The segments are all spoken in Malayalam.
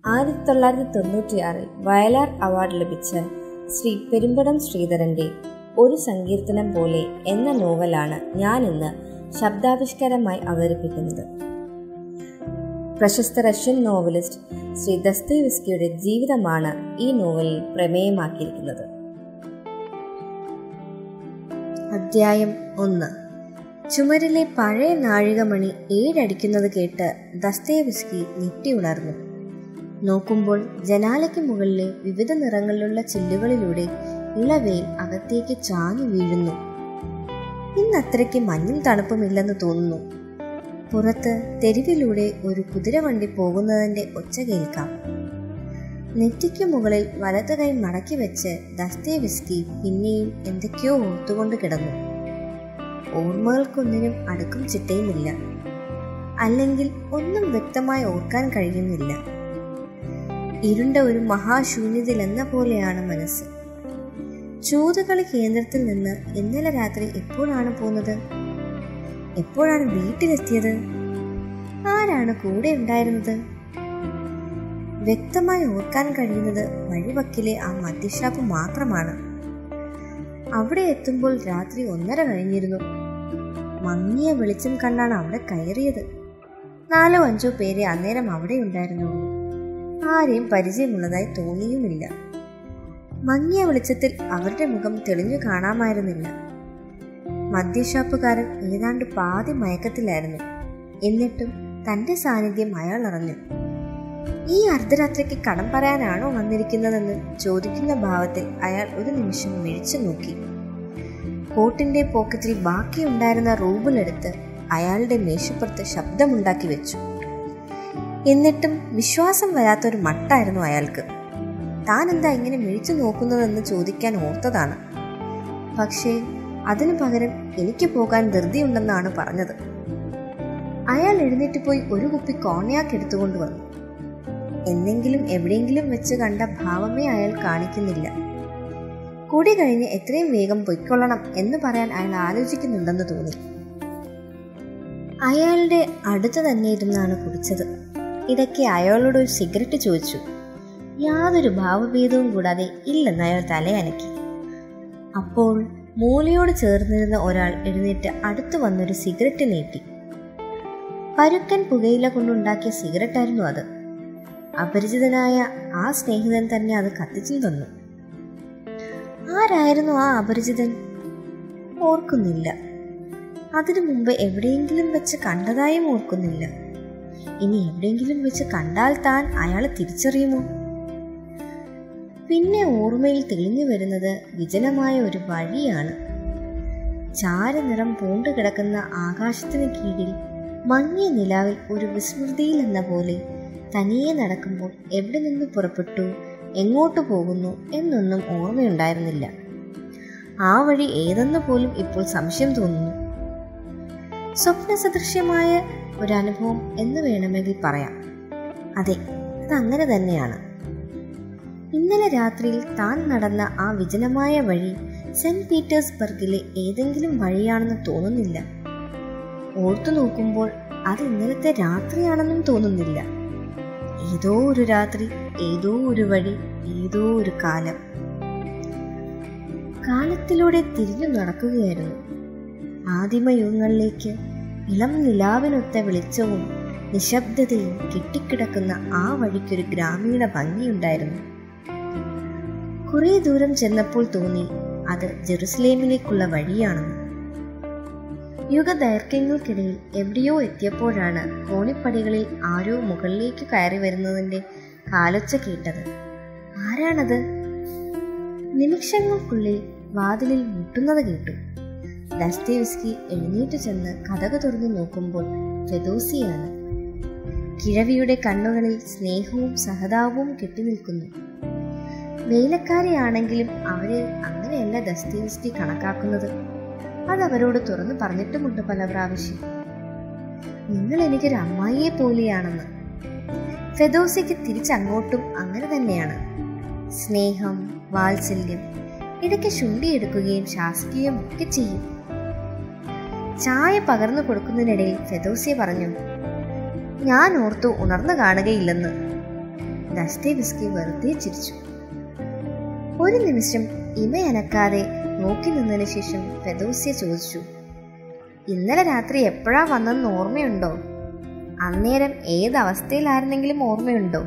ആയിരത്തി തൊള്ളായിരത്തി തൊണ്ണൂറ്റിയാറിൽ വയലാർ അവാർഡ് ലഭിച്ച ശ്രീ പെരുമ്പടം ശ്രീധരന്റെ ഒരു സങ്കീർത്തനം പോലെ എന്ന നോവലാണ് ഞാൻ ഇന്ന് ശബ്ദാവിഷ്കാരമായി അവതരിപ്പിക്കുന്നത് പ്രശസ്ത റഷ്യൻ നോവലിസ്റ്റ് ശ്രീ ദസ്തേവിസ്കിയുടെ ജീവിതമാണ് ഈ നോവലിൽ പ്രമേയമാക്കിയിരിക്കുന്നത് അധ്യായം ഒന്ന് ചുമരിലെ പഴയ നാഴികമണി ഏഴടിക്കുന്നത് കേട്ട് ദസ്തേവിസ്കി ഞെട്ടി ഉണർന്നു നോക്കുമ്പോൾ ജനാലയ്ക്ക് മുകളിലെ വിവിധ നിറങ്ങളിലുള്ള ചില്ലുകളിലൂടെ ഇളവയിൽ അകത്തേക്ക് ചാഞ്ഞു വീഴുന്നു ഇന്നത്രയ്ക്ക് മഞ്ഞും തണുപ്പുമില്ലെന്ന് തോന്നുന്നു പുറത്ത് തെരുവിലൂടെ ഒരു കുതിരവണ്ടി പോകുന്നതിന്റെ ഒച്ച കേൾക്കാം നെറ്റിക്ക് മുകളിൽ വലത് കൈ മടക്കി വെച്ച് ദസ്തേവിസ്കി പിന്നെയും എന്തൊക്കെയോ ഓർത്തുകൊണ്ട് കിടന്നു ഓർമ്മകൾക്കൊന്നിനും അടുക്കും ചിട്ടയുമില്ല അല്ലെങ്കിൽ ഒന്നും വ്യക്തമായി ഓർക്കാൻ കഴിയുന്നില്ല ഇരുണ്ട ഒരു മഹാശൂന്യതയിൽ എന്ന പോലെയാണ് മനസ്സ് ചൂതുകളി കേന്ദ്രത്തിൽ നിന്ന് ഇന്നലെ രാത്രി എപ്പോഴാണ് പോകുന്നത് എപ്പോഴാണ് വീട്ടിലെത്തിയത് ആരാണ് കൂടെ ഉണ്ടായിരുന്നത് വ്യക്തമായി ഓർക്കാൻ കഴിയുന്നത് വഴിവക്കിലെ ആ മദ്യഷാപ്പ് മാത്രമാണ് അവിടെ എത്തുമ്പോൾ രാത്രി ഒന്നര കഴിഞ്ഞിരുന്നു മങ്ങിയ വെളിച്ചം കണ്ടാണ് അവിടെ കയറിയത് നാലോ അഞ്ചോ പേരെ അന്നേരം അവിടെ ഉണ്ടായിരുന്നുള്ളൂ ആരെയും പരിചയമുള്ളതായി തോന്നിയുമില്ല മങ്ങിയ വെളിച്ചത്തിൽ അവരുടെ മുഖം തെളിഞ്ഞു കാണാമായിരുന്നില്ല മദ്യഷാപ്പുകാരൻ ഏതാണ്ട് പാതി മയക്കത്തിലായിരുന്നു എന്നിട്ടും തന്റെ സാന്നിധ്യം അയാൾ അറിഞ്ഞു ഈ അർദ്ധരാത്രിക്ക് കടം പറയാനാണോ വന്നിരിക്കുന്നതെന്ന് ചോദിക്കുന്ന ഭാവത്തിൽ അയാൾ ഒരു നിമിഷം മിഴിച്ചു നോക്കി കോട്ടിന്റെ പോക്കറ്റിൽ ബാക്കിയുണ്ടായിരുന്ന റൂബിലെടുത്ത് അയാളുടെ മേശപ്പുറത്ത് ശബ്ദമുണ്ടാക്കി വെച്ചു എന്നിട്ടും വിശ്വാസം വരാത്തൊരു മട്ടായിരുന്നു അയാൾക്ക് താൻ എന്താ ഇങ്ങനെ മിഴിച്ചു നോക്കുന്നതെന്ന് ചോദിക്കാൻ ഓർത്തതാണ് പക്ഷേ അതിനു പകരം എനിക്ക് പോകാൻ ധൃതിയുണ്ടെന്നാണ് പറഞ്ഞത് അയാൾ എഴുന്നേറ്റ് പോയി ഒരു കുപ്പി കോണയാക്ക് എടുത്തുകൊണ്ട് വന്നു എന്നെങ്കിലും എവിടെയെങ്കിലും വെച്ച് കണ്ട ഭാവമേ അയാൾ കാണിക്കുന്നില്ല കൂടി കഴിഞ്ഞ് എത്രയും വേഗം പൊയ്ക്കൊള്ളണം എന്ന് പറയാൻ അയാൾ ആലോചിക്കുന്നുണ്ടെന്ന് തോന്നി അയാളുടെ അടുത്ത് തന്നെ ഇരുന്നാണ് കുടിച്ചത് ഇടയ്ക്ക് അയാളോട് ഒരു സിഗരറ്റ് ചോദിച്ചു യാതൊരു ഭാവഭേദവും കൂടാതെ ഇല്ലെന്ന് അയാൾ തലയനക്കി അപ്പോൾ മൂലയോട് ചേർന്നിരുന്ന ഒരാൾ എഴുന്നേറ്റ് അടുത്തു വന്നൊരു സിഗരറ്റ് നീട്ടി പരുക്കൻ പുകയില കൊണ്ടുണ്ടാക്കിയ സിഗരറ്റായിരുന്നു അത് അപരിചിതനായ ആ സ്നേഹിതൻ തന്നെ അത് കത്തിച്ചും തന്നു ആരായിരുന്നു ആ അപരിചിതൻ ഓർക്കുന്നില്ല അതിനു മുമ്പ് എവിടെയെങ്കിലും വെച്ച് കണ്ടതായും ഓർക്കുന്നില്ല ഇനി എവിടെയെങ്കിലും വെച്ച് കണ്ടാൽ താൻ അയാളെ തിരിച്ചറിയുമോ പിന്നെ ഓർമ്മയിൽ തെളിഞ്ഞു വരുന്നത് വിജനമായ ഒരു വഴിയാണ് ചാരനിറം പൂണ്ടു കിടക്കുന്ന ആകാശത്തിന് കീഴിൽ മങ്ങിയ നിലാവിൽ ഒരു വിസ്മൃതിയിൽ എന്ന പോലെ തനിയെ നടക്കുമ്പോൾ എവിടെ നിന്ന് പുറപ്പെട്ടു എങ്ങോട്ട് പോകുന്നു എന്നൊന്നും ഓർമ്മയുണ്ടായിരുന്നില്ല ആ വഴി ഏതെന്ന് പോലും ഇപ്പോൾ സംശയം തോന്നുന്നു സ്വപ്ന സദൃശ്യമായ ഒരു അനുഭവം എന്ന് വേണമെങ്കിൽ പറയാം അതെ അതങ്ങനെ തന്നെയാണ് ഇന്നലെ രാത്രിയിൽ താൻ നടന്ന ആ വിജനമായ വഴി സെന്റ് പീറ്റേഴ്സ്ബർഗിലെ ഏതെങ്കിലും വഴിയാണെന്ന് തോന്നുന്നില്ല ഓർത്തു നോക്കുമ്പോൾ അത് ഇന്നലത്തെ രാത്രിയാണെന്നും തോന്നുന്നില്ല ഏതോ ഒരു രാത്രി ഏതോ ഒരു വഴി ഏതോ ഒരു കാലം കാലത്തിലൂടെ തിരിഞ്ഞു നടക്കുകയായിരുന്നു ആദിമയുഗങ്ങളിലേക്ക് ഇളം നിലാവിനൊത്ത വെളിച്ചവും നിശബ്ദതയും കെട്ടിക്കിടക്കുന്ന ആ വഴിക്കൊരു ഗ്രാമീണ ഭംഗിയുണ്ടായിരുന്നു കുറെ ദൂരം ചെന്നപ്പോൾ തോന്നി അത് ജെറുസലേമിലേക്കുള്ള വഴിയാണെന്ന് യുഗദൈർഘ്യങ്ങൾക്കിടയിൽ എവിടെയോ എത്തിയപ്പോഴാണ് കോണിപ്പടികളിൽ ആരോ മുകളിലേക്ക് കയറി വരുന്നതിന്റെ കാലൊച്ച കേട്ടത് ആരാണത് നിമിഷങ്ങൾക്കുള്ളിൽ വാതിലിൽ മുട്ടുന്നത് കേട്ടു ദസ്തേവിസ്കി എഴുന്നേറ്റ് ചെന്ന് കഥക തുറന്നു നോക്കുമ്പോൾ ഫെദോസിയാണ് കിഴവിയുടെ കണ്ണുകളിൽ സ്നേഹവും സഹതാപവും കെട്ടിനിൽക്കുന്നു വേലക്കാരെയാണെങ്കിലും അവരെ അങ്ങനെയല്ല ദസ്തേവിസ്കി കണക്കാക്കുന്നത് അത് അവരോട് തുറന്നു പറഞ്ഞിട്ടുമുണ്ട് പല പ്രാവശ്യം നിങ്ങൾ എനിക്കൊരു അമ്മായിയെ പോലെയാണെന്ന് ഫെദോസിക്ക് തിരിച്ചങ്ങോട്ടും അങ്ങനെ തന്നെയാണ് സ്നേഹം വാത്സല്യം ഇടയ്ക്ക് ശുണ്ടിയെടുക്കുകയും ശാസിക്കുകയും ഒക്കെ ചെയ്യും ചായ പകർന്നു കൊടുക്കുന്നതിനിടയിൽ ഫെദോസിയ പറഞ്ഞു ഞാൻ ഓർത്തു ഉണർന്നു കാണുകയില്ലെന്ന് ദസ്തേവിസ്കി വെറുതെ ചിരിച്ചു ഒരു നിമിഷം ഇമയനക്കാതെ നോക്കി നിന്നതിന് ശേഷം ഫെദോസ്യ ചോദിച്ചു ഇന്നലെ രാത്രി എപ്പോഴാ വന്നെന്ന് ഓർമ്മയുണ്ടോ അന്നേരം ഏത് അവസ്ഥയിലായിരുന്നെങ്കിലും ഓർമ്മയുണ്ടോ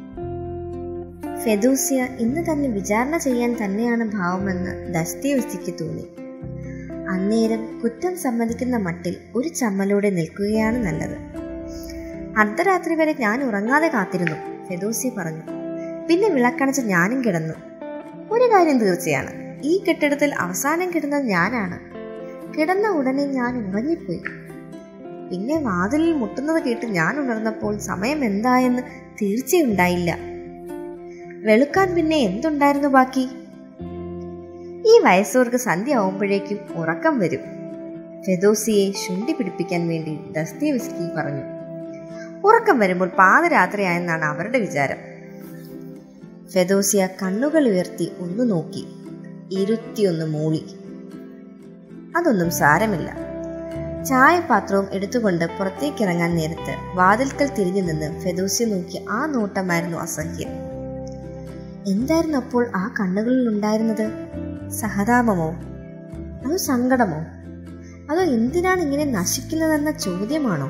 ഫെദൂസിയ ഇന്ന് തന്നെ വിചാരണ ചെയ്യാൻ തന്നെയാണ് ഭാവമെന്ന് ദസ്തേവസ്തിക്ക് തോന്നി അന്നേരം കുറ്റം സമ്മതിക്കുന്ന മട്ടിൽ ഒരു ചമ്മലോടെ നിൽക്കുകയാണ് നല്ലത് അർദ്ധരാത്രി വരെ ഞാൻ ഉറങ്ങാതെ കാത്തിരുന്നു ഫെദോസി പറഞ്ഞു പിന്നെ വിളക്കണച്ച് ഞാനും കിടന്നു ഒരു കാര്യം തീർച്ചയാണ് ഈ കെട്ടിടത്തിൽ അവസാനം കിടന്നത് ഞാനാണ് കിടന്ന ഉടനെ ഞാൻ ഉറങ്ങിപ്പോയി പിന്നെ വാതിലിൽ മുട്ടുന്നത് കേട്ട് ഞാൻ ഉണർന്നപ്പോൾ സമയം എന്തായെന്ന് തീർച്ചയുണ്ടായില്ല വെളുക്കാൻ പിന്നെ എന്തുണ്ടായിരുന്നു ബാക്കി ഈ വയസ്സോർക്ക് സന്ധ്യ ആവുമ്പോഴേക്കും ഉറക്കം വരും ഫെദോസിയെ ശുണ്ടി പിടിപ്പിക്കാൻ വേണ്ടി ദസ്തേവിസ്കി പറഞ്ഞു ഉറക്കം വരുമ്പോൾ പാതിരാത്രിയായെന്നാണ് അവരുടെ വിചാരം ഫെദോസിയ കണ്ണുകൾ ഉയർത്തി ഒന്ന് നോക്കി ഇരുത്തി ഒന്ന് മൂളി അതൊന്നും സാരമില്ല ചായപാത്രവും എടുത്തുകൊണ്ട് പുറത്തേക്കിറങ്ങാൻ നേരത്ത് വാതിൽക്കൽ തിരിഞ്ഞു നിന്ന് ഫെദോസിയ നോക്കി ആ നോട്ടമായിരുന്നു അസഹ്യം എന്തായിരുന്നു അപ്പോൾ ആ കണ്ണുകളിൽ ഉണ്ടായിരുന്നത് സഹതാപമോ അതോ സങ്കടമോ അതോ എന്തിനാണ് ഇങ്ങനെ നശിക്കുന്നതെന്ന ചോദ്യമാണോ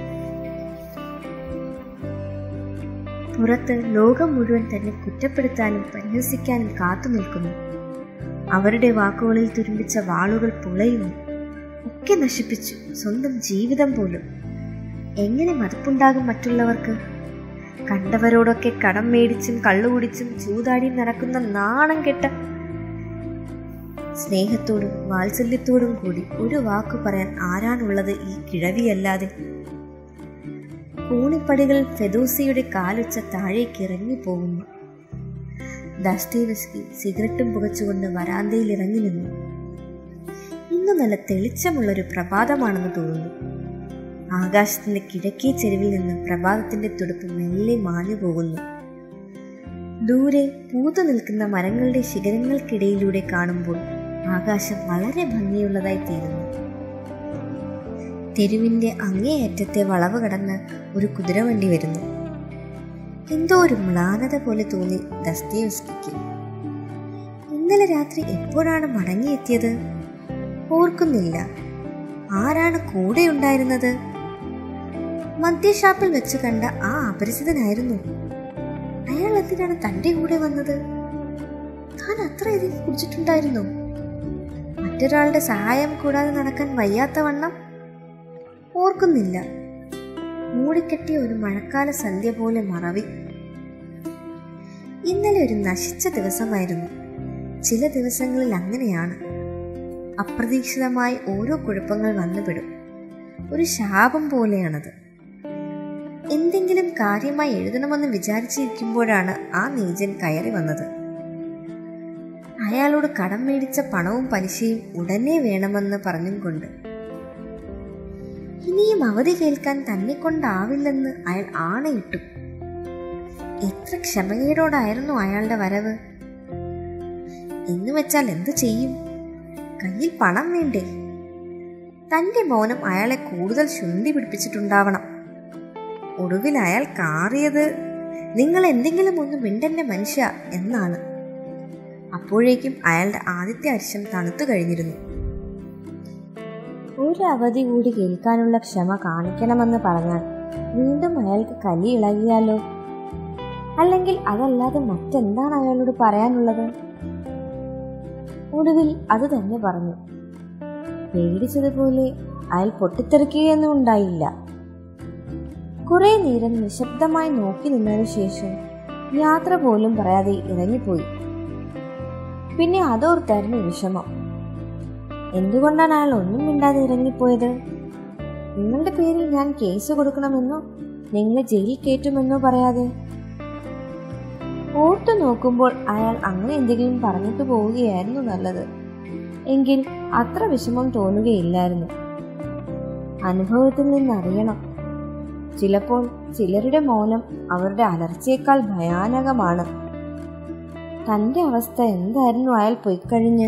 പുറത്ത് ലോകം മുഴുവൻ തന്നെ കുറ്റപ്പെടുത്താനും പരിഹസിക്കാനും കാത്തു നിൽക്കുന്നു അവരുടെ വാക്കുകളിൽ തുരുമ്പിച്ച വാളുകൾ പുളയുന്നു ഒക്കെ നശിപ്പിച്ചു സ്വന്തം ജീവിതം പോലും എങ്ങനെ മതിപ്പുണ്ടാകും മറ്റുള്ളവർക്ക് കണ്ടവരോടൊക്കെ കടം മേടിച്ചും കള്ളുകുടിച്ചും ചൂതാടിയും നടക്കുന്ന നാണം കെട്ട സ്നേഹത്തോടും വാത്സല്യത്തോടും കൂടി ഒരു വാക്കു പറയാൻ ആരാണുള്ളത് ഈ കിഴവിയല്ലാതെ കൂണിപ്പടികൾ ഫെദൂസിയുടെ കാലുച്ച താഴേക്ക് ഇറങ്ങി പോകുന്നു ദസ്തേവസ്കി സിഗരറ്റും പുകച്ചുകൊണ്ട് വരാന്തയിൽ ഇറങ്ങി നിന്നു ഇന്ന് നല്ല തെളിച്ചമുള്ളൊരു പ്രഭാതമാണെന്ന് തോന്നുന്നു ആകാശത്തിന്റെ കിഴക്കേ ചെരുവിൽ നിന്ന് പ്രഭാതത്തിന്റെ തുടുപ്പ് മെല്ലെ മാഞ്ഞു പോകുന്നു ദൂരെ പൂത്തു നിൽക്കുന്ന മരങ്ങളുടെ ശിഖരങ്ങൾക്കിടയിലൂടെ കാണുമ്പോൾ ആകാശം വളരെ ഭംഗിയുള്ളതായി തീരുന്നു തെരുവിന്റെ അങ്ങേയറ്റത്തെ വളവ് കടന്ന് ഒരു കുതിരവണ്ടി വരുന്നു എന്തോ ഒരു മ്ലാനത പോലെ തോന്നി ദസ്തേവസ്കിക്ക് ഇന്നലെ രാത്രി എപ്പോഴാണ് മടങ്ങിയെത്തിയത് ഓർക്കുന്നില്ല ആരാണ് കൂടെ ഉണ്ടായിരുന്നത് മദ്യഷാപ്പിൽ വെച്ച് കണ്ട ആ അപരിചിതനായിരുന്നു അയാൾ എന്തിനാണ് തന്റെ കൂടെ വന്നത് താൻ അത്ര അധികം കുടിച്ചിട്ടുണ്ടായിരുന്നു മറ്റൊരാളുടെ സഹായം കൂടാതെ നടക്കാൻ വയ്യാത്ത വണ്ണം ഓർക്കുന്നില്ല മൂടിക്കെട്ടിയ ഒരു മഴക്കാല സന്ധ്യ പോലെ മറവി ഇന്നലെ ഒരു നശിച്ച ദിവസമായിരുന്നു ചില ദിവസങ്ങളിൽ അങ്ങനെയാണ് അപ്രതീക്ഷിതമായി ഓരോ കുഴപ്പങ്ങൾ വന്നുപെടും ഒരു ശാപം പോലെയാണത് എന്തെങ്കിലും കാര്യമായി എഴുതണമെന്ന് വിചാരിച്ചിരിക്കുമ്പോഴാണ് ആ നീചൻ കയറി വന്നത് അയാളോട് കടം മേടിച്ച പണവും പലിശയും ഉടനെ വേണമെന്ന് പറഞ്ഞും കൊണ്ട് ഇനിയും അവധി കേൾക്കാൻ തന്നെ കൊണ്ടാവില്ലെന്ന് അയാൾ ആണയിട്ടു എത്ര ക്ഷമകേടോടായിരുന്നു അയാളുടെ വരവ് എന്ന് വെച്ചാൽ എന്തു ചെയ്യും കയ്യിൽ പണം വേണ്ടേ തന്റെ മൗനം അയാളെ കൂടുതൽ ശുണ്ടി പിടിപ്പിച്ചിട്ടുണ്ടാവണം ഒടുവിൽ അയാൾ കാറിയത് നിങ്ങൾ എന്തെങ്കിലും ഒന്ന് മിണ്ടന്റെ മനുഷ്യ എന്നാണ് അപ്പോഴേക്കും അയാളുടെ ആദ്യത്തെ അരിശം തണുത്തു കഴിഞ്ഞിരുന്നു ഒരു അവധി കൂടി കേൾക്കാനുള്ള ക്ഷമ കാണിക്കണമെന്ന് പറഞ്ഞാൽ വീണ്ടും അയാൾക്ക് കലി ഇളകിയാലോ അല്ലെങ്കിൽ അതല്ലാതെ മറ്റെന്താണ് അയാളോട് പറയാനുള്ളത് ഒടുവിൽ അത് തന്നെ പറഞ്ഞു പേടിച്ചതുപോലെ അയാൾ പൊട്ടിത്തെറിക്കുകയൊന്നും ഉണ്ടായില്ല കുറെ നേരം നിശബ്ദമായി നോക്കി നിന്നതിനു ശേഷം യാത്ര പോലും പറയാതെ ഇറങ്ങിപ്പോയി പിന്നെ അതോർത്തായിരുന്നു വിഷമം എന്തുകൊണ്ടാണ് അയാൾ ഒന്നും മിണ്ടാതെ ഇറങ്ങിപ്പോയത് നിങ്ങളുടെ പേരിൽ ഞാൻ കേസ് കൊടുക്കണമെന്നോ നിങ്ങളെ ജയിലിൽ കയറ്റുമെന്നോ പറയാതെ ഓർത്തു നോക്കുമ്പോൾ അയാൾ അങ്ങനെ എന്തെങ്കിലും പറഞ്ഞിട്ട് പോവുകയായിരുന്നു നല്ലത് എങ്കിൽ അത്ര വിഷമം തോന്നുകയില്ലായിരുന്നു അനുഭവത്തിൽ നിന്നറിയണം ചിലപ്പോൾ ചിലരുടെ മൗനം അവരുടെ അലർച്ചയേക്കാൾ ഭയാനകമാണ് തന്റെ അവസ്ഥ എന്തായിരുന്നു അയാൾ പൊയ്ക്കഴിഞ്ഞ്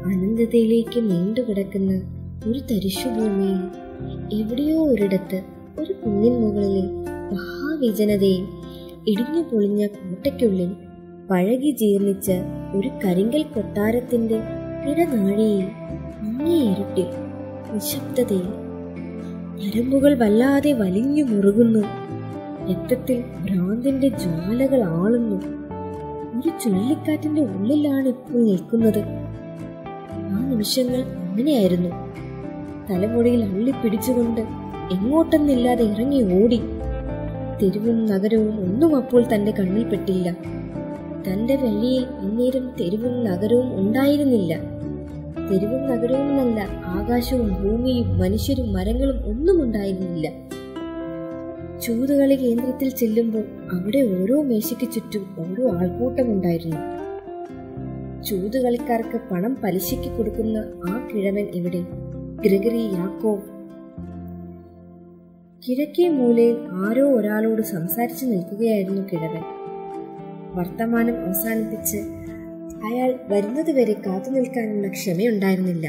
അനന്തതയിലേക്ക് നീണ്ടുകിടക്കുന്ന ഒരു തരിശുഭൂമിയിൽ എവിടെയോ ഒരിടത്ത് ഒരു കുന്നിൻ മുകളിലെ മഹാവിജനതയിൽ ഇടിഞ്ഞു പൊളിഞ്ഞ കോട്ടയ്ക്കുള്ളിൽ പഴകി ജീർണിച്ച ഒരു കരിങ്കൽ കൊട്ടാരത്തിന്റെ ഇടനാഴിയിൽ മങ്ങിയ ഇരുട്ടിൽ നിശബ്ദതയിൽ ഞരമ്പുകൾ വല്ലാതെ വലിഞ്ഞു മുറുകുന്നു രക്തത്തിൽ ഭ്രാന്തിന്റെ ജ്വാലകൾ ആളുന്നു ഒരു ചുഴലിക്കാറ്റിന്റെ ഉള്ളിലാണ് ഇപ്പോൾ നിൽക്കുന്നത് ആ നിമിഷങ്ങൾ അങ്ങനെയായിരുന്നു തലമുടിയിൽ അള്ളിപ്പിടിച്ചുകൊണ്ട് എങ്ങോട്ടെന്നില്ലാതെ ഇറങ്ങി ഓടി തെരുവും നഗരവും ഒന്നും അപ്പോൾ തന്റെ കണ്ണിൽ പെട്ടില്ല തന്റെ വഴിയിൽ അന്നേരം തെരുവും നഗരവും ഉണ്ടായിരുന്നില്ല തെരുവും നഗരവും എന്നല്ല ആകാശവും ഭൂമിയും മനുഷ്യരും മരങ്ങളും ഒന്നും ഉണ്ടായിരുന്നില്ല ചൂതുകളി കേന്ദ്രത്തിൽ ചെല്ലുമ്പോൾ അവിടെ ഓരോ മേശയ്ക്ക് ചുറ്റും ഓരോ ആൾക്കൂട്ടമുണ്ടായിരുന്നു ചൂതുകളിക്കാർക്ക് പണം പലിശയ്ക്ക് കൊടുക്കുന്ന ആ കിഴവൻ എവിടെ ഗ്രിഗറി യാക്കോവ് കിഴക്കേ മൂലയിൽ ആരോ ഒരാളോട് സംസാരിച്ചു നിൽക്കുകയായിരുന്നു കിഴവൻ വർത്തമാനം അവസാനിപ്പിച്ച് അയാൾ വരുന്നതുവരെ കാത്തു നിൽക്കാനുള്ള ക്ഷമയുണ്ടായിരുന്നില്ല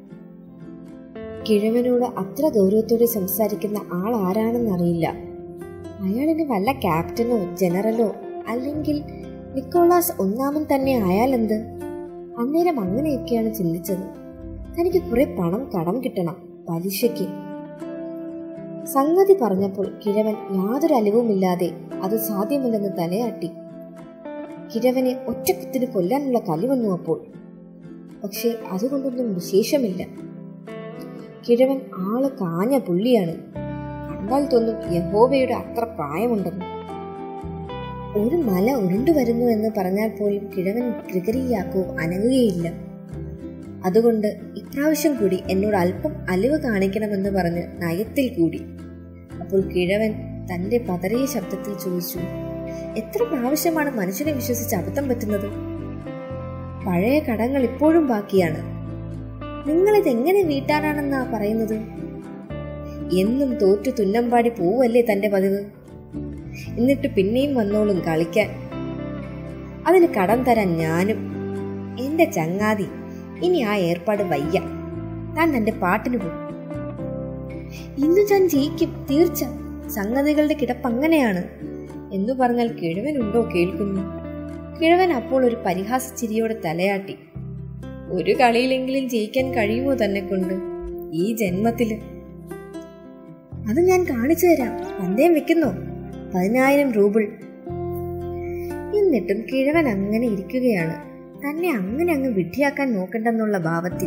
കിഴവനോട് അത്ര ഗൗരവത്തോടെ സംസാരിക്കുന്ന ആൾ ആരാണെന്നറിയില്ല അയാളിന് വല്ല ക്യാപ്റ്റനോ ജനറലോ അല്ലെങ്കിൽ നിക്കോളാസ് ഒന്നാമൻ തന്നെ ആയാലെന്ത് അന്നേരം അങ്ങനെയൊക്കെയാണ് ചിന്തിച്ചത് തനിക്ക് കുറെ പണം കടം കിട്ടണം പലിശയ്ക്ക് സംഗതി പറഞ്ഞപ്പോൾ കിഴവൻ യാതൊരു അലിവുമില്ലാതെ അത് സാധ്യമല്ലെന്ന് തലയാട്ടി കിഴവനെ ഒറ്റക്കുത്തിന് കൊല്ലാനുള്ള കലി വന്നു അപ്പോൾ പക്ഷേ അതുകൊണ്ടൊന്നും വിശേഷമില്ല കിഴവൻ ആള് കാഞ്ഞ പുള്ളിയാണ് കണ്ടാൽ തോന്നും യഹോവയുടെ അത്ര പ്രായമുണ്ടെന്ന് ഒരു മല ഉരുണ്ടു വരുന്നു എന്ന് പറഞ്ഞാൽ പോലും കിഴവൻ ഗ്രിഗറിയാക്കോ അനങ്ങുകയില്ല അതുകൊണ്ട് ഇപ്രാവശ്യം കൂടി എന്നോട് അല്പം അലിവ് കാണിക്കണമെന്ന് പറഞ്ഞ് നയത്തിൽ കൂടി അപ്പോൾ കിഴവൻ തന്റെ പതറിയ ശബ്ദത്തിൽ ചോദിച്ചു എത്ര പ്രാവശ്യമാണ് മനുഷ്യനെ വിശ്വസിച്ച് അബദ്ധം പറ്റുന്നത് പഴയ കടങ്ങൾ ഇപ്പോഴും ബാക്കിയാണ് നിങ്ങളിത് എങ്ങനെ വീട്ടാനാണെന്നാ പറയുന്നത് എന്നും തോറ്റു തുന്നമ്പാടി പോവല്ലേ തന്റെ പതിവ് എന്നിട്ട് പിന്നെയും വന്നോളും കളിക്കാൻ അതിന് കടം തരാൻ ഞാനും എന്റെ ചങ്ങാതി ഇനി ആ ഏർപ്പാട് വയ്യ താൻ തന്റെ പാട്ടിന് പോകും ഇന്ന് ഞാൻ ജയിക്കും തീർച്ച സംഗതികളുടെ കിടപ്പ് അങ്ങനെയാണ് എന്നു പറഞ്ഞാൽ കിഴവനുണ്ടോ കേൾക്കുന്നു കിഴവൻ അപ്പോൾ ഒരു പരിഹാസ ചിരിയോടെ തലയാട്ടി ഒരു കളിയിലെങ്കിലും ജയിക്കാൻ കഴിയുമോ തന്നെ കൊണ്ട് ഈ ജന്മത്തില് അത് ഞാൻ കാണിച്ചു തരാം പന്തയം വെക്കുന്നോ പതിനായിരം റൂബിൾ എന്നിട്ടും കിഴവൻ അങ്ങനെ ഇരിക്കുകയാണ് തന്നെ അങ്ങനെ അങ്ങ് വിഡ്ഢിയാക്കാൻ നോക്കണ്ടെന്നുള്ള ഭാവത്തിൽ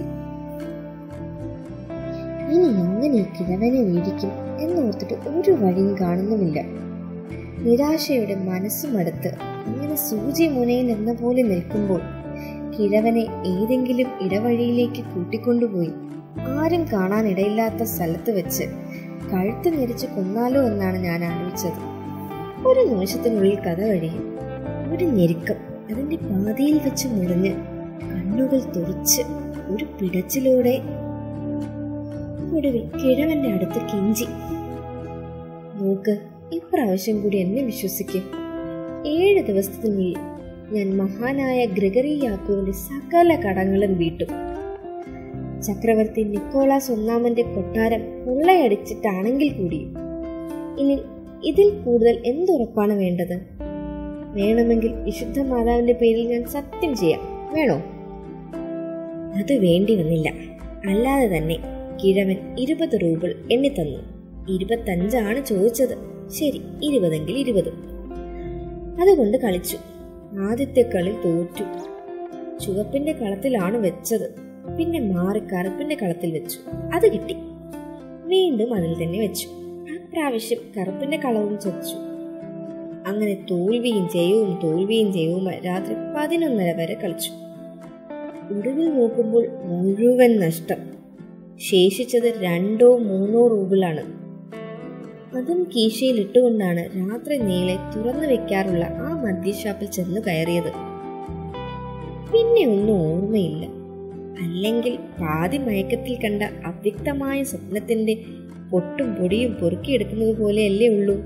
ഇനി എങ്ങനെ ഈ കിഴവനെ വീഴിക്കും എന്നോർത്തിട്ട് ഒരു വഴിയും കാണുന്നുമില്ല നിരാശയുടെ മനസ്സുമടുത്ത് അങ്ങനെ സൂചി മുനയിൽ എന്ന പോലെ നിൽക്കുമ്പോൾ കിഴവനെ ഏതെങ്കിലും ഇടവഴിയിലേക്ക് കൂട്ടിക്കൊണ്ടുപോയി ആരും കാണാനിടയില്ലാത്ത സ്ഥലത്ത് വെച്ച് കഴുത്ത് ഞെരിച്ച് കൊന്നാലോ എന്നാണ് ഞാൻ ആലോചിച്ചത് ഒരു നിമിഷത്തിനുള്ളിൽ കഥ കഴിയും ഒരു ഞെരുക്കം അതിന്റെ പാതിയിൽ വെച്ച് മുറിഞ്ഞ് കണ്ണുകൾ തുറച്ച് ഒരു പിടച്ചിലൂടെ ഒടുവിൽ കിഴവന്റെ അടുത്ത് കിഞ്ചി നോക്ക് ഇപ്രാവശ്യം കൂടി എന്നെ വിശ്വസിക്ക് ഏഴ് ദിവസത്തിനുള്ളിൽ ഞാൻ മഹാനായ ഗ്രിഗറി യാക്കോവിന്റെ സകല കടങ്ങളും വീട്ടും ചക്രവർത്തി നിക്കോളാസ് ഒന്നാമന്റെ കൊട്ടാരം കൊള്ളയടിച്ചിട്ടാണെങ്കിൽ കൂടി ഇനി ഇതിൽ കൂടുതൽ എന്തുറപ്പാണ് വേണ്ടത് വേണമെങ്കിൽ വിശുദ്ധ മാതാവിന്റെ പേരിൽ ഞാൻ സത്യം ചെയ്യാം വേണോ അത് വേണ്ടി വന്നില്ല അല്ലാതെ തന്നെ കിഴവൻ ഇരുപത് റൂബിൾ എണ്ണി തന്നു ഇരുപത്തഞ്ചാണ് ചോദിച്ചത് ശരി ഇരുപതെങ്കിൽ ഇരുപത് അതുകൊണ്ട് കളിച്ചു ആദ്യത്തെ കളി തോറ്റു ചുവപ്പിന്റെ കളത്തിലാണ് വെച്ചത് പിന്നെ മാറി കറുപ്പിന്റെ കളത്തിൽ വെച്ചു അത് കിട്ടി വീണ്ടും അതിൽ തന്നെ വെച്ചു അപ്രാവശ്യം കറുപ്പിന്റെ കളവും ചൊച്ചു അങ്ങനെ തോൽവിയും ജയവും തോൽവിയും ജയവുമായി രാത്രി പതിനൊന്നര വരെ കളിച്ചു ഒടുവിൽ നോക്കുമ്പോൾ മുഴുവൻ നഷ്ടം ശേഷിച്ചത് രണ്ടോ മൂന്നോ റൂബിളാണ് അതും കീശയിൽ ഇട്ടുകൊണ്ടാണ് രാത്രി നീളെ തുറന്നു വെക്കാറുള്ള ആ മദ്യഷാപ്പിൽ ചെന്ന് കയറിയത് പിന്നെ ഒന്നും ഓർമ്മയില്ല അല്ലെങ്കിൽ പാതി മയക്കത്തിൽ കണ്ട അവ്യക്തമായ സ്വപ്നത്തിന്റെ പൊട്ടും പൊടിയും പൊറുക്കിയെടുക്കുന്നത് പോലെയല്ലേ ഉള്ളൂ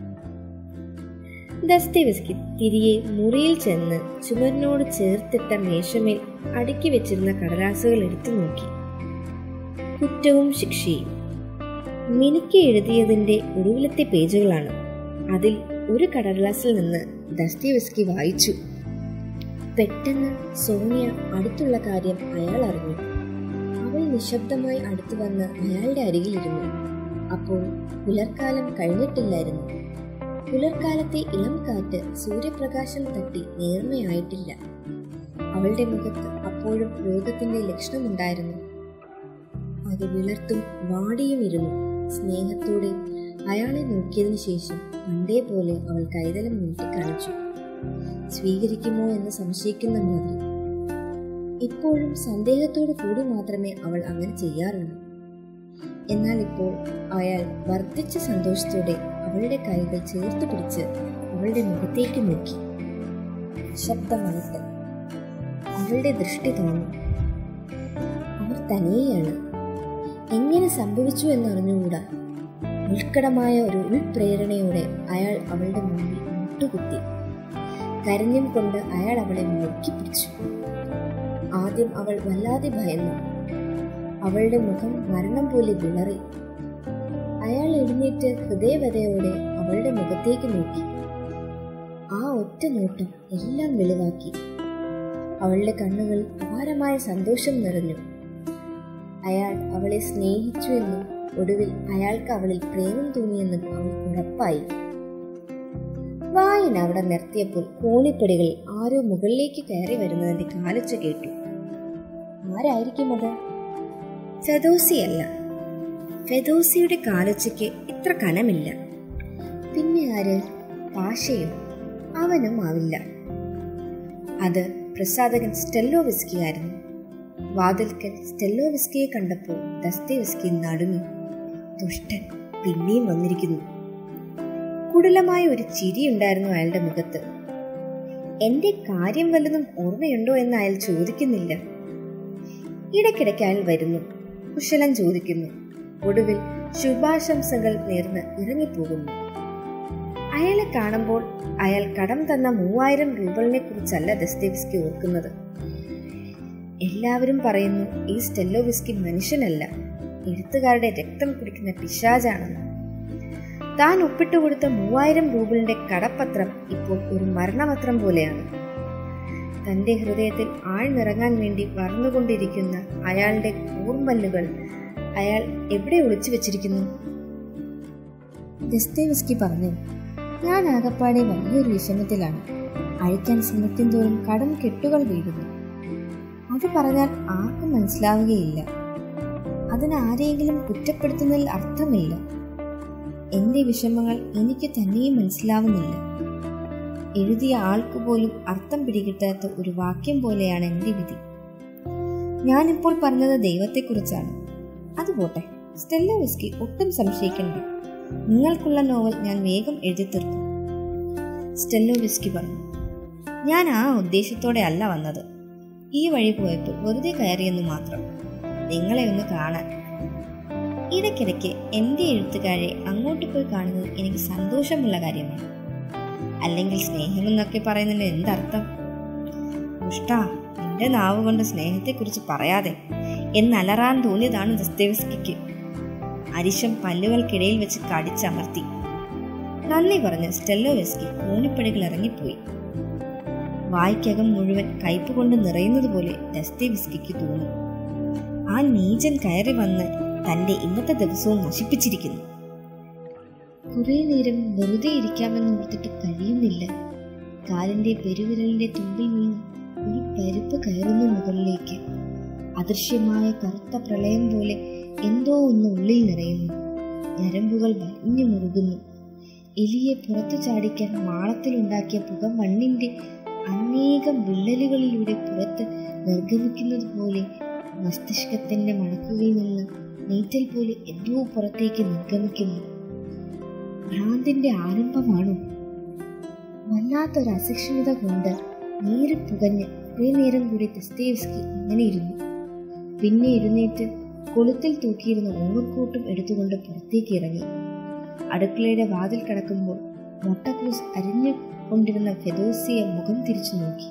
ദസ്തേവസ്കി തിരികെ മുറിയിൽ ചെന്ന് ചുമരിനോട് ചേർത്തിട്ട മേശമേൽ അടുക്കി വെച്ചിരുന്ന കടലാസുകൾ എടുത്തു നോക്കി കുറ്റവും ശിക്ഷയും മിനുക്കി എഴുതിയതിന്റെ ഒടുവിലത്തെ പേജുകളാണ് അതിൽ ഒരു കടലാസിൽ നിന്ന് ദസ്തേവസ്കി വായിച്ചു പെട്ടെന്ന് സോണിയ അടുത്തുള്ള കാര്യം അയാൾ അറിഞ്ഞു അവൾ നിശബ്ദമായി അടുത്തു വന്ന് അയാളുടെ അരികിലിരുന്നു അപ്പോൾ പുലർക്കാലം കഴിഞ്ഞിട്ടില്ലായിരുന്നു പുലർക്കാലത്തെ ഇളം കാറ്റ് സൂര്യപ്രകാശം തട്ടി നേർമയായിട്ടില്ല അവളുടെ മുഖത്ത് അപ്പോഴും രോഗത്തിന്റെ ലക്ഷണമുണ്ടായിരുന്നു അത് വിളർത്തും വാടിയും ഇരുന്നു സ്നേഹത്തോടെ അയാളെ നോക്കിയതിനു ശേഷം പണ്ടേ പോലെ അവൾ കൈതലം നീട്ടിക്കാണിച്ചു സ്വീകരിക്കുമോ എന്ന് സംശയിക്കുന്ന മാതിരി ഇപ്പോഴും സന്ദേഹത്തോടു കൂടി മാത്രമേ അവൾ അങ്ങനെ ചെയ്യാറുള്ളൂ എന്നാൽ ഇപ്പോൾ അയാൾ വർദ്ധിച്ച സന്തോഷത്തോടെ അവളുടെ കൈകൾ ചേർത്ത് പിടിച്ച് അവളുടെ മുഖത്തേക്ക് നോക്കി ശബ്ദമായിട്ട് അവളുടെ ദൃഷ്ടി തോന്നി അവർ തനിയെയാണ് എങ്ങനെ സംഭവിച്ചു എന്നറിഞ്ഞുകൂടാ ഉത്കടമായ ഒരു ഉൾപ്രേരണയോടെ അയാൾ അവളുടെ മുന്നിൽ മുട്ടുകുത്തി കരഞ്ഞും കൊണ്ട് അയാൾ അവളെ മുറുക്കി പിടിച്ചു ആദ്യം അവൾ വല്ലാതെ ഭയന്നു അവളുടെ മുഖം മരണം പോലെ വിളറി അയാൾ എഴുന്നേറ്റ് ഹൃദയവതയോടെ അവളുടെ മുഖത്തേക്ക് നോക്കി ആ ഒറ്റ നോട്ടം എല്ലാം വെളിവാക്കി അവളുടെ കണ്ണുകൾ അപാരമായ സന്തോഷം നിറഞ്ഞു അയാൾ അവളെ സ്നേഹിച്ചു എന്നും ഒടുവിൽ അയാൾക്ക് അവളിൽ പ്രേമം തോന്നിയെന്നും അവൾക്ക് ഉറപ്പായി വായന അവിടെ നിർത്തിയപ്പോൾ കോണിപ്പടികൾ ആരോ മുകളിലേക്ക് കയറി വരുന്നതിന്റെ കാലച്ച കേട്ടു ആരായിരിക്കും അത് ഫെദോസിയല്ല ഫെദോസിയുടെ കാലച്ചയ്ക്ക് ഇത്ര കനമില്ല പിന്നെ ആര് പാഷയോ അവനും ആവില്ല അത് പ്രസാധകൻ സ്റ്റെല്ലോവിസ്കി ആയിരുന്നു വാതിൽക്കൽ സ്റ്റെല്ലോവിസ്കിയെ കണ്ടപ്പോൾ ദസ്തേവിസ്കി നടുങ്ങി ദുഷ്ടൻ പിന്നെയും വന്നിരിക്കുന്നു കുടിലമായ ഒരു ചിരിയുണ്ടായിരുന്നു അയാളുടെ മുഖത്ത് എന്റെ കാര്യം വല്ലതും ഓർമ്മയുണ്ടോ എന്ന് അയാൾ ചോദിക്കുന്നില്ല ഇടയ്ക്കിടയ്ക്ക് അയാൾ വരുന്നു കുശലം ചോദിക്കുന്നു ഒടുവിൽ ശുഭാശംസകൾ നേർന്ന് ഇറങ്ങിപ്പോകുന്നു അയാളെ കാണുമ്പോൾ അയാൾ കടം തന്ന മൂവായിരം രൂപകളെ കുറിച്ചല്ല ദസ്തേവിസ്കി ഓർക്കുന്നത് എല്ലാവരും പറയുന്നു ഈ സ്റ്റെല്ലോവിസ്കി മനുഷ്യനല്ല എഴുത്തുകാരുടെ രക്തം കുടിക്കുന്ന പിശാചാണെന്ന് താൻ ഒപ്പിട്ട് കൊടുത്ത മൂവായിരം രൂപയുടെ കടപ്പത്രം ഇപ്പോൾ ഒരു മരണപത്രം പോലെയാണ് തന്റെ ഹൃദയത്തിൽ ആഴ്ന്നിറങ്ങാൻ വേണ്ടി വളർന്നുകൊണ്ടിരിക്കുന്ന അയാളുടെ കൂർമ്പല്ലുകൾ അയാൾ എവിടെ ഒളിച്ചു വെച്ചിരിക്കുന്നു ദസ്തേവിസ്കി പറഞ്ഞു ഞാൻ ആകപ്പാടെ വലിയൊരു വിഷമത്തിലാണ് അഴിക്കാൻ ശ്രമിക്കും തോറും കടം കെട്ടുകൾ വീഴുന്നു അത് പറഞ്ഞാൽ ആർക്കും മനസ്സിലാവുകയില്ല അതിന് ആരെയെങ്കിലും കുറ്റപ്പെടുത്തുന്നതിൽ അർത്ഥമില്ല എന്റെ വിഷമങ്ങൾ എനിക്ക് തന്നെയും മനസ്സിലാവുന്നില്ല എഴുതിയ ആൾക്ക് പോലും അർത്ഥം പിടികിട്ടാത്ത ഒരു വാക്യം പോലെയാണ് എന്റെ വിധി ഞാനിപ്പോൾ പറഞ്ഞത് ദൈവത്തെക്കുറിച്ചാണ് അത് പോട്ടെ സ്റ്റെല്ല വിസ്കി ഒട്ടും സംശയിക്കണ്ട നിങ്ങൾക്കുള്ള നോവൽ ഞാൻ വേഗം എഴുതി തീർക്കും സ്റ്റെല്ലോ വിസ്കി പറഞ്ഞു ഞാൻ ആ ഉദ്ദേശത്തോടെ അല്ല വന്നത് ഈ വഴി പോയപ്പോൾ വെറുതെ കയറിയെന്ന് മാത്രം നിങ്ങളെ ഒന്ന് കാണാൻ ഇടയ്ക്കിടയ്ക്ക് എൻ്റെ എഴുത്തുകാരെ അങ്ങോട്ട് പോയി കാണുന്നത് എനിക്ക് സന്തോഷമുള്ള കാര്യമാണ് അല്ലെങ്കിൽ സ്നേഹമെന്നൊക്കെ പറയുന്നതിന് എന്തർത്ഥം ദുഷ്ടാ നിന്റെ നാവ് കൊണ്ട് സ്നേഹത്തെക്കുറിച്ച് പറയാതെ എന്നലറാൻ തോന്നിയതാണ് ദസ്തേവസ്കിക്ക് അരിശം പല്ലുകൾക്കിടയിൽ വെച്ച് കടിച്ചമർത്തി നന്ദി പറഞ്ഞ് സ്റ്റെല്ലോവെസ്കി ഊണിപ്പടികൾ ഇറങ്ങിപ്പോയി വായ്ക്കകം മുഴുവൻ കയ്പ് കൊണ്ട് നിറയുന്നത് പോലെ ദസ്തേവിസ്കിക്ക് തോന്നി ആ നീചൻ കയറി വന്ന് തന്റെ ഇന്നത്തെ ദിവസവും നശിപ്പിച്ചിരിക്കുന്നു കുറെ നേരം വെറുതെ ഇരിക്കാമെന്ന് ഓർത്തിട്ട് കഴിയുന്നില്ല കാലിന്റെ പെരുവിരലിന്റെ തുമ്പിൽ നിന്ന് ഒരു പരുപ്പ് കയറുന്നു മുകളിലേക്ക് അദൃശ്യമായ കറുത്ത പ്രളയം പോലെ എന്തോ ഒന്ന് ഉള്ളിൽ നിറയുന്നു ഞരമ്പുകൾ വലിഞ്ഞു മുറുകുന്നു എലിയെ പുറത്തു ചാടിക്കാൻ മാളത്തിലുണ്ടാക്കിയ പുക മണ്ണിന്റെ അനേകം വിള്ളലുകളിലൂടെ പുറത്ത് നിർഗമിക്കുന്നത് പോലെ മസ്തിഷ്കത്തിന്റെ മണക്കുകളിൽ നിന്ന് നീറ്റൽ പോലെ എന്തോ പുറത്തേക്ക് നിർഗമിക്കുന്നു ഭ്രാന്തിന്റെ ആരംഭമാണോ വല്ലാത്തൊരു അസഹിഷ്ണുത കൊണ്ട് നീറി പുകഞ്ഞ് കുറെ നേരം കൂടി ദസ്തേവ്സ്കി അങ്ങനെ ഇരുന്നു പിന്നെ എഴുന്നേറ്റ് കൊളുത്തിൽ തൂക്കിയിരുന്ന ഓവർക്കോട്ടും എടുത്തുകൊണ്ട് പുറത്തേക്ക് ഇറങ്ങി അടുക്കളയുടെ വാതിൽ കടക്കുമ്പോൾ മൊട്ടക്രൂസ് അരിഞ്ഞു കൊണ്ടിരുന്ന ഫെദോസിയെ മുഖം തിരിച്ചു നോക്കി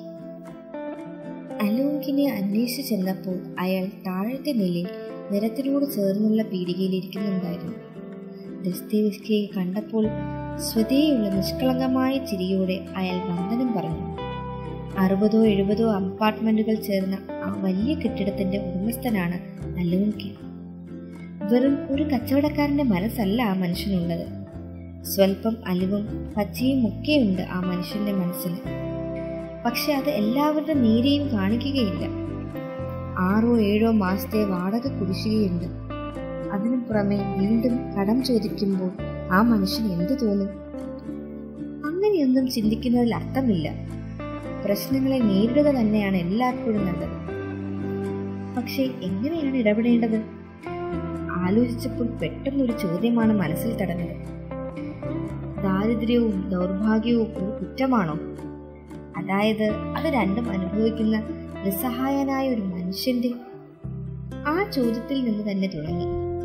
അലോങ്കിനെ അന്വേഷിച്ചു ചെന്നപ്പോൾ അയാൾ താഴത്തെ നിലയിൽ നിരത്തിനോട് ചേർന്നുള്ള പീടികയിൽ ഇരിക്കുന്നുണ്ടായിരുന്നു ദസ്തേവിസ്കിയെ കണ്ടപ്പോൾ സ്വതേയുള്ള നിഷ്കളങ്കമായ ചിരിയോടെ അയാൾ വന്ദനം പറഞ്ഞു അറുപതോ എഴുപതോ അപ്പാർട്ട്മെന്റുകൾ ചേർന്ന ആ വലിയ കെട്ടിടത്തിന്റെ ഉടമസ്ഥനാണ് അലോൻകി വെറും ഒരു കച്ചവടക്കാരന്റെ മനസ്സല്ല ആ മനുഷ്യനുള്ളത് സ്വല്പം അലിവും പച്ചയും ഒക്കെയുണ്ട് ആ മനുഷ്യന്റെ മനസ്സിൽ പക്ഷെ അത് എല്ലാവരുടെ നേരെയും കാണിക്കുകയില്ല ആറോ ഏഴോ മാസത്തെ വാടക കുടിശ്ശികയുണ്ട് അതിനു പുറമെ വീണ്ടും കടം ചോദിക്കുമ്പോൾ ആ മനുഷ്യന് എന്തു തോന്നും അങ്ങനെയൊന്നും ചിന്തിക്കുന്നതിൽ അർത്ഥമില്ല പ്രശ്നങ്ങളെ നേരിടുക തന്നെയാണ് എല്ലായ്പ്പോഴും നല്ലത് പക്ഷേ എങ്ങനെയാണ് ഇടപെടേണ്ടത് ആലോചിച്ചപ്പോൾ പെട്ടെന്നൊരു ചോദ്യമാണ് മനസ്സിൽ തടഞ്ഞത് ദാരിദ്ര്യവും ദൗർഭാഗ്യവും ഒരു കുറ്റമാണോ അതായത് അത് രണ്ടും അനുഭവിക്കുന്ന നിസ്സഹായനായ ഒരു മനുഷ്യന്റെ ആ ചോദ്യത്തിൽ നിന്ന് തന്നെ തുടങ്ങി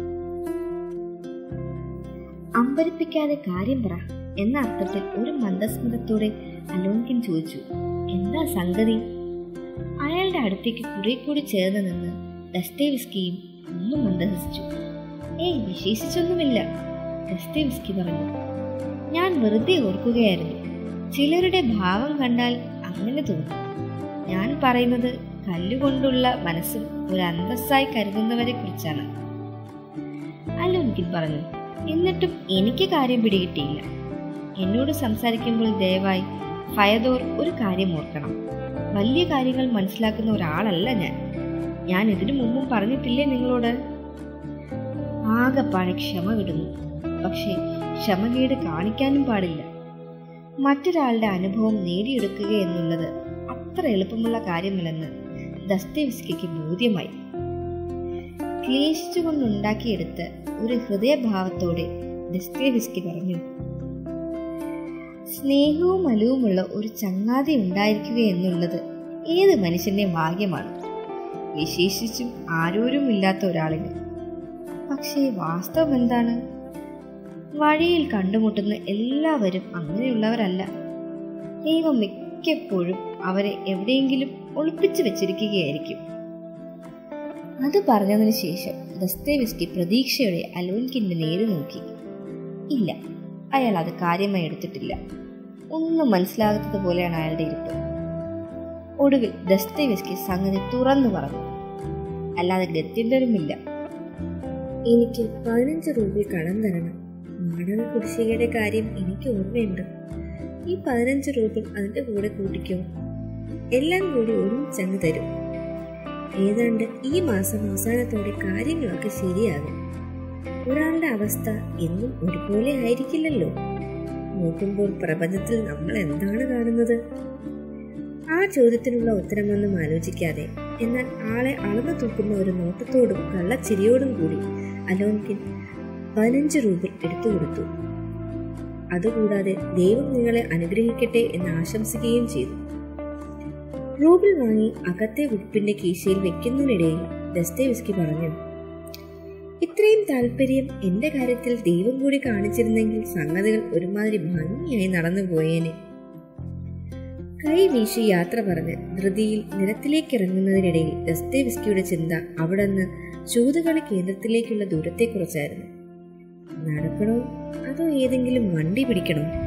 അമ്പരിപ്പിക്കാതെ കാര്യം പറ എന്ന അർത്ഥത്തിൽ ഒരു മന്ദസ്മിതത്തോടെ അലോൻകിൻ ചോദിച്ചു എന്താ സംഗതി അയാളുടെ അടുത്തേക്ക് കുറെ കൂടി ചേർന്ന് നിന്ന് ദസ്തേവിസ്കിയും ഒന്നും മന്ദഹസിച്ചു ഏയ് വിശേഷിച്ചൊന്നുമില്ല ദസ്തേവിസ്കി പറഞ്ഞു ഞാൻ വെറുതെ ഓർക്കുകയായിരുന്നു ചിലരുടെ ഭാവം കണ്ടാൽ അങ്ങനെ തോന്നും ഞാൻ പറയുന്നത് കല്ലുകൊണ്ടുള്ള മനസ്സും ഒരു അന്തസ്സായി കരുതുന്നവരെ കുറിച്ചാണ് അലോൻകിൻ പറഞ്ഞു എന്നിട്ടും എനിക്ക് കാര്യം പിടികിട്ടിയില്ല എന്നോട് സംസാരിക്കുമ്പോൾ ദയവായി ഫയദോർ ഒരു കാര്യം ഓർക്കണം വലിയ കാര്യങ്ങൾ മനസ്സിലാക്കുന്ന ഒരാളല്ല ഞാൻ ഞാൻ ഇതിനു മുമ്പും പറഞ്ഞിട്ടില്ലേ നിങ്ങളോട് ആകെപ്പാടെ ക്ഷമ വിടുന്നു പക്ഷേ ക്ഷമകേട് കാണിക്കാനും പാടില്ല മറ്റൊരാളുടെ അനുഭവം നേടിയെടുക്കുക എന്നുള്ളത് അത്ര എളുപ്പമുള്ള കാര്യമല്ലെന്ന് ദസ്തേവിസ്കിക്ക് ബോധ്യമായി ക്ലേശിച്ചുകൊണ്ടുണ്ടാക്കിയെടുത്ത ഒരു ഹൃദയഭാവത്തോടെ ദസ്തേവിസ്കി പറഞ്ഞു സ്നേഹവും അലുവുമുള്ള ഒരു ചങ്ങാതി ഉണ്ടായിരിക്കുക എന്നുള്ളത് ഏത് മനുഷ്യന്റെ ഭാഗ്യമാണ് വിശേഷിച്ചും ആരോരുമില്ലാത്ത ഒരാളിന് പക്ഷേ വാസ്തവം എന്താണ് വഴിയിൽ കണ്ടുമുട്ടുന്ന എല്ലാവരും അങ്ങനെയുള്ളവരല്ല ദൈവം മിക്കപ്പോഴും അവരെ എവിടെയെങ്കിലും ഒളിപ്പിച്ചു വെച്ചിരിക്കുകയായിരിക്കും അത് പറഞ്ഞതിന് ശേഷം ദസ്തേവിസ്കി പ്രതീക്ഷയോടെ അലോൻകിന്റെ നേരെ നോക്കി ഇല്ല അയാൾ അത് കാര്യമായി എടുത്തിട്ടില്ല ഒന്നും മനസ്സിലാകാത്തത് പോലെയാണ് അയാളുടെ ഇരിപ്പ് ഒടുവിൽ ദസ്തേവിസ്കി സംഗതി തുറന്നു പറഞ്ഞു അല്ലാതെ ഗത്യന്തരമില്ല എനിക്ക് പതിനഞ്ച് രൂപ കടം തരണം വാടക കുടിശ്ശികയുടെ കാര്യം എനിക്ക് ഓർമ്മയുണ്ട് ഈ പതിനഞ്ച് രൂപ അതിന്റെ കൂടെ കൂട്ടിക്കോ എല്ലാം കൂടി ഒരുമിച്ചങ്ങ് തരും ഏതാണ്ട് ഈ മാസം അവസാനത്തോടെ കാര്യങ്ങളൊക്കെ ശരിയാകും ഒരാളുടെ അവസ്ഥ എന്നും ഒരുപോലെ ആയിരിക്കില്ലല്ലോ നോക്കുമ്പോൾ പ്രപഞ്ചത്തിൽ നമ്മൾ എന്താണ് കാണുന്നത് ആ ചോദ്യത്തിനുള്ള ഉത്തരമൊന്നും ആലോചിക്കാതെ എന്നാൽ ആളെ അളന്നു തൂക്കുന്ന ഒരു നോട്ടത്തോടും കള്ളച്ചിരിയോടും കൂടി അലോൻകിൻ പതിനഞ്ച് രൂപ എടുത്തു കൊടുത്തു അതുകൂടാതെ ദൈവം നിങ്ങളെ അനുഗ്രഹിക്കട്ടെ എന്ന് ആശംസിക്കുകയും ചെയ്തു റൂബിൾ വാങ്ങി അകത്തെ ഉടുപ്പിന്റെ കീശയിൽ വെക്കുന്നതിനിടയിൽ ദസ്തേവിസ്കി പറഞ്ഞു ഇത്രയും താല്പര്യം എന്റെ കാര്യത്തിൽ ദൈവം കൂടി കാണിച്ചിരുന്നെങ്കിൽ സംഗതികൾ ഒരുമാതിരി ഭംഗിയായി നടന്നു പോയേനെ കൈ വീശി യാത്ര പറഞ്ഞ് ധൃതിയിൽ നിരത്തിലേക്ക് ഇറങ്ങുന്നതിനിടയിൽ ദസ്തേവിസ്കിയുടെ ചിന്ത അവിടെ നിന്ന് ചൂതുകളി കേന്ദ്രത്തിലേക്കുള്ള ദൂരത്തെക്കുറിച്ചായിരുന്നു നടക്കണോ അതോ ഏതെങ്കിലും വണ്ടി പിടിക്കണോ